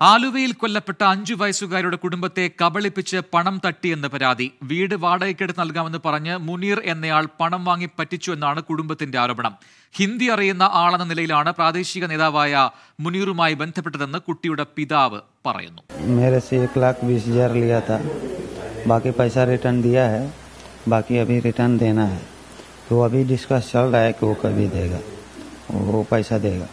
ആലുവയിൽ കൊല്ലപ്പെട്ട അഞ്ചു വയസ്സുകാരുടെ കുടുംബത്തെ കബളിപ്പിച്ച് പണം തട്ടിയെന്ന് പരാതി വീട് വാടകയ്ക്കെടുത്ത് നൽകാമെന്ന് പറഞ്ഞ് മുനീർ എന്നയാൾ പണം വാങ്ങി പറ്റിച്ചു എന്നാണ് കുടുംബത്തിന്റെ ആരോപണം ഹിന്ദി അറിയുന്ന ആളെന്ന നിലയിലാണ് പ്രാദേശിക നേതാവായ മുനീറുമായി ബന്ധപ്പെട്ടതെന്ന് കുട്ടിയുടെ പിതാവ് പറയുന്നു मेरे से एक लाख बीस हजार लिया था बाकी पैसा रिटर्न दिया है बाकी अभी रिटर्न देना है तो अभी डिस्कस चल रहा है कि वो कभी देगा वो पैसा देगा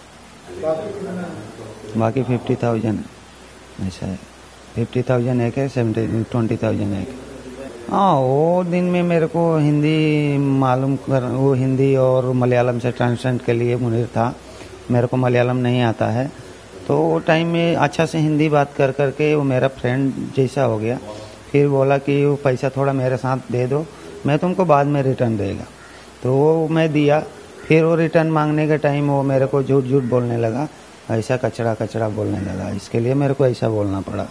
बाकी फिफ्टी थाउजेंड ऐसा है फिफ्टी थाउजेंड एक है सेवेंटी ट्वेंटी थाउजेंड एक हाँ वो दिन में मेरे को हिंदी मालूम कर वो हिंदी और मलयालम से ट्रांसलेट के लिए मुनीर था मेरे को मलयालम नहीं आता है तो वो टाइम में अच्छा से हिंदी बात कर करके वो मेरा फ्रेंड जैसा हो गया फिर बोला कि वो पैसा थोड़ा मेरे साथ दे दो मैं तुमको बाद में रिटर्न देगा तो वो मैं दिया फिर वो रिटर्न मांगने के टाइम वो मेरे को झूठ झूठ बोलने लगा ऐसा कचरा कचरा बोलने लगा इसके लिए मेरे को ऐसा बोलना पड़ा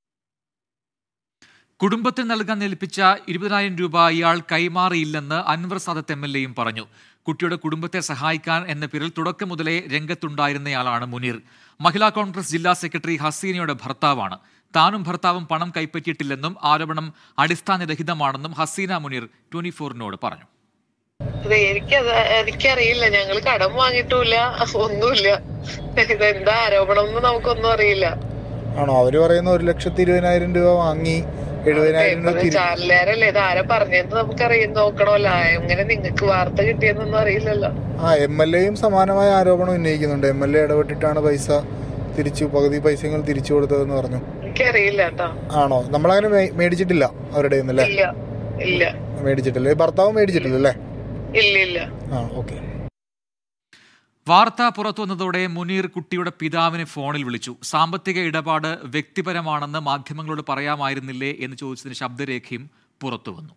കുടുംബത്തിന് നൽകാൻ ഏൽപ്പിച്ച ഇരുപതിനായിരം രൂപ ഇയാൾ കൈമാറിയില്ലെന്ന് അൻവർ സാദത്ത് എം എൽ എയും പറഞ്ഞു കുട്ടിയുടെ കുടുംബത്തെ സഹായിക്കാൻ എന്ന പേരിൽ തുടക്കം മുതലേ രംഗത്തുണ്ടായിരുന്നയാളാണ് മുനീർ മഹിളാ കോൺഗ്രസ് ജില്ലാ സെക്രട്ടറി ഹസീനയുടെ ഭർത്താവാണ് താനും ഭർത്താവും പണം കൈപ്പറ്റിയിട്ടില്ലെന്നും ആരോപണം അടിസ്ഥാനരഹിതമാണെന്നും ഹസീന മുനീർ ട്വന്റി ഫോറിനോട് പറഞ്ഞു അതെ എനിക്കത് എനിക്കറിയില്ല ഞങ്ങൾ കടം വാങ്ങിയിട്ടില്ല ഒന്നുമില്ല ഇതെന്താ ആരോപണം എന്ന് നമുക്കൊന്നും അറിയില്ല ആണോ അവര് പറയുന്ന ഒരു ലക്ഷത്തി ഇരുപതിനായിരം രൂപ വാങ്ങി എഴുപതിനായിരം രൂപ തിരി ചാനലുകാരല്ലേ ഇത് ആരാ പറഞ്ഞെന്ന് നമുക്കറിയാം നോക്കണമല്ലോ എങ്ങനെ നിങ്ങക്ക് വാർത്ത കിട്ടിയെന്നൊന്നും അറിയില്ലല്ലോ ആ എം എൽ എയും സമാനമായ ആരോപണം ഉന്നയിക്കുന്നുണ്ട് എം എൽ എ ഇടപെട്ടിട്ടാണ് പൈസ തിരിച്ചു പകുതി പൈസകൾ തിരിച്ചു കൊടുത്തതെന്ന് പറഞ്ഞു എനിക്കറിയില്ല കേട്ടോ ആണോ നമ്മളങ്ങനെ മേ- മേടിച്ചിട്ടില്ല അവരുടെ അല്ലേ ഇല്ല ഇല്ല മേടിച്ചിട്ടില്ല ഈ ഭർത്താവ് മേടിച്ചിട്ടില്ല അല്ലേ ഇല്ല ഇല്ല ആ ഓക്കെ വാർത്ത പുറത്തു വന്നതോടെ മുനീർ കുട്ടിയുടെ പിതാവിനെ ഫോണിൽ വിളിച്ചു സാമ്പത്തിക ഇടപാട് വ്യക്തിപരമാണെന്ന് മാധ്യമങ്ങളോട് പറയാമായിരുന്നില്ലേ എന്ന് ചോദിച്ചതിന് ശബ്ദരേഖയും പുറത്തു വന്നു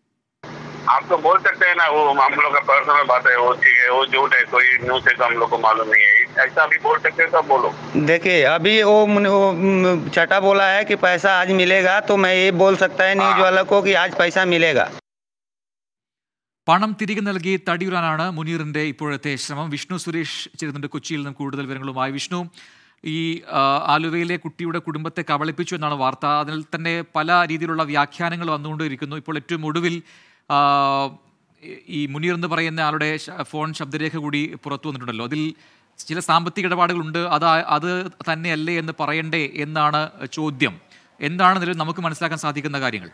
आप तो बोल सकते हैं ना वो हम लोग का पर्सनल बात है वो ठीक है वो झूठ है कोई न्यूज से तो हम लोग को मालूम नहीं है ऐसा भी बोल सकते हैं तो बोलो देखिए अभी वो, मुन- वो म, चटा बोला है कि पैसा आज मिलेगा तो मैं ये बोल सकता है न्यूज वाला को कि आज पैसा मिलेगा പണം തിരികെ നൽകി തടിയുറാനാണ് മുനീറിന്റെ ഇപ്പോഴത്തെ ശ്രമം വിഷ്ണു സുരേഷ് ചേരുന്നുണ്ട് കൊച്ചിയിൽ നിന്നും കൂടുതൽ വിവരങ്ങളുമായി വിഷ്ണു ഈ ആ, ആലുവയിലെ കുട്ടിയുടെ കുടുംബത്തെ കബളിപ്പിച്ചു എന്നാണ് വാർത്ത അതിൽ തന്നെ പല രീതിയിലുള്ള വ്യാഖ്യാനങ്ങൾ വന്നുകൊണ്ടിരിക്കുന്നു ഇപ്പോൾ ഏറ്റവും ഒടുവിൽ ആ, ഈ മുനീർ എന്ന് പറയുന്ന ആളുടെ ശ- ഫോൺ ശബ്ദരേഖ കൂടി പുറത്തു വന്നിട്ടുണ്ടല്ലോ അതിൽ ചില സാമ്പത്തിക ഇടപാടുകളുണ്ട് അത് ആ- അത് തന്നെയല്ലേ എന്ന് പറയണ്ടേ എന്നാണ് ചോദ്യം എന്താണ് നിലവിൽ നമുക്ക് മനസ്സിലാക്കാൻ സാധിക്കുന്ന കാര്യങ്ങൾ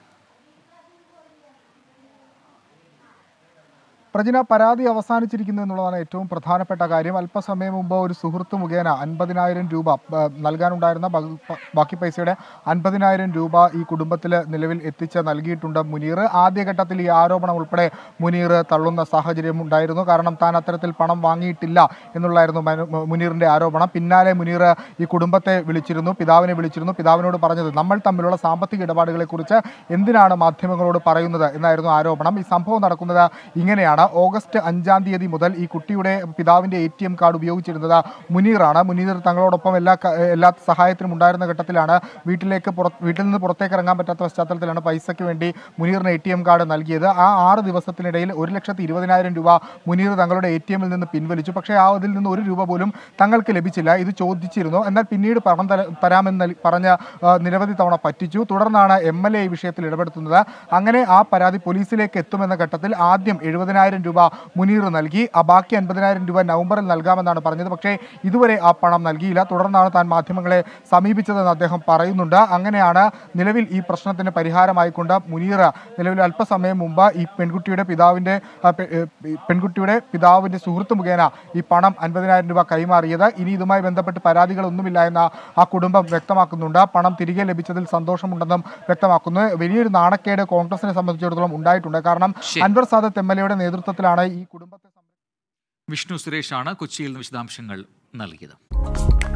പ്രജിന പരാതി അവസാനിച്ചിരിക്കുന്നു എന്നുള്ളതാണ് ഏറ്റവും പ്രധാനപ്പെട്ട കാര്യം അല്പസമയം മുമ്പ് ഒരു സുഹൃത്ത് മുഖേന അൻപതിനായിരം രൂപ ആ, നൽകാനുണ്ടായിരുന്ന ബ- പ- ബാക്കി പൈസയുടെ അൻപതിനായിരം രൂപ ഈ കുടുംബത്തിൽ നിലവിൽ എത്തിച്ച് നൽകിയിട്ടുണ്ട് മുനീർ ആദ്യഘട്ടത്തിൽ ഈ ആരോപണം ഉൾപ്പെടെ മുനീർ തള്ളുന്ന സാഹചര്യം ഉണ്ടായിരുന്നു കാരണം താൻ അത്തരത്തിൽ പണം വാങ്ങിയിട്ടില്ല എന്നുള്ളായിരുന്നു മനു- മുനീറിന്റെ ആരോപണം പിന്നാലെ മുനീർ ഈ കുടുംബത്തെ വിളിച്ചിരുന്നു പിതാവിനെ വിളിച്ചിരുന്നു പിതാവിനോട് പറഞ്ഞത് നമ്മൾ തമ്മിലുള്ള സാമ്പത്തിക ഇടപാടുകളെ കുറിച്ച് എന്തിനാണ് മാധ്യമങ്ങളോട് പറയുന്നത് എന്നായിരുന്നു ആരോപണം ഈ സംഭവം നടക്കുന്നത് ഇങ്ങനെയാണ് ഓഗസ്റ്റ് അഞ്ചാം തീയതി മുതൽ ഈ കുട്ടിയുടെ പിതാവിന്റെ എ ടി എം കാർഡ് ഉപയോഗിച്ചിരുന്നത് മുനീറാണ് മുനീർ തങ്ങളോടൊപ്പം എല്ലാ ക- എല്ലാ സഹായത്തിനും ഉണ്ടായിരുന്ന ഘട്ടത്തിലാണ് വീട്ടിലേക്ക് പുറ വീട്ടിൽ നിന്ന് പുറത്തേക്ക് ഇറങ്ങാൻ പറ്റാത്ത പശ്ചാത്തലത്തിലാണ് പൈസയ്ക്ക് വേണ്ടി മുനീറിന് എ ടി എം കാർഡ് നൽകിയത് ആ ആറ് ദിവസത്തിനിടയിൽ ഒരു ലക്ഷത്തി ഇരുപതിനായിരം രൂപ മുനീർ തങ്ങളുടെ എ ടി എമ്മിൽ നിന്ന് പിൻവലിച്ചു പക്ഷേ ആ അതിൽ നിന്ന് ഒരു രൂപ പോലും തങ്ങൾക്ക് ലഭിച്ചില്ല ഇത് ചോദിച്ചിരുന്നു എന്നാൽ പിന്നീട് പണം തര- തരാമെന്ന് നൽ- പറഞ്ഞ് ആ, നിരവധി തവണ പറ്റിച്ചു തുടർന്നാണ് എം എൽ എ ഈ വിഷയത്തിൽ ഇടപെടുത്തുന്നത് അങ്ങനെ ആ പരാതി പോലീസിലേക്ക് എത്തുമെന്ന ഘട്ടത്തിൽ ആദ്യം എഴുപതിനായിരം രൂപ മുനീർ നൽകി ആ ബാക്കി അൻപതിനായിരം രൂപ നവംബറിൽ നൽകാമെന്നാണ് പറഞ്ഞത് പക്ഷേ ഇതുവരെ ആ പണം നൽകിയില്ല തുടർന്നാണ് താൻ മാധ്യമങ്ങളെ സമീപിച്ചതെന്ന് അദ്ദേഹം പറയുന്നുണ്ട് അങ്ങനെയാണ് നിലവിൽ ഈ പ്രശ്നത്തിന് പരിഹാരമായിക്കൊണ്ട് മുനീർ നിലവിൽ അല്പസമയം മുമ്പ് ഈ പെൺകുട്ടിയുടെ പിതാവിന്റെ ആ, പെ- ഏ, ഈ പെൺകുട്ടിയുടെ പിതാവിന്റെ സുഹൃത്ത് മുഖേന ഈ പണം അൻപതിനായിരം രൂപ കൈമാറിയത് ഇനി ഇതുമായി ബന്ധപ്പെട്ട് പരാതികളൊന്നുമില്ല എന്ന് ആ കുടുംബം വ്യക്തമാക്കുന്നുണ്ട് പണം തിരികെ ലഭിച്ചതിൽ സന്തോഷമുണ്ടെന്നും വ്യക്തമാക്കുന്നു വലിയൊരു നാണക്കേട് കോൺഗ്രസിനെ സംബന്ധിച്ചിടത്തോളം ഉണ്ടായിട്ടുണ്ട് കാരണം ശരി. അൻവർ സാദത്ത് എം എൽ എയുടെ നേതൃത്വത്തിലാണ് ഈ കുടുംബത്തെ വിഷ്ണു സുരേഷാണ് കൊച്ചിയിൽ നിന്ന് വിശദാംശങ്ങൾ നൽകിയത്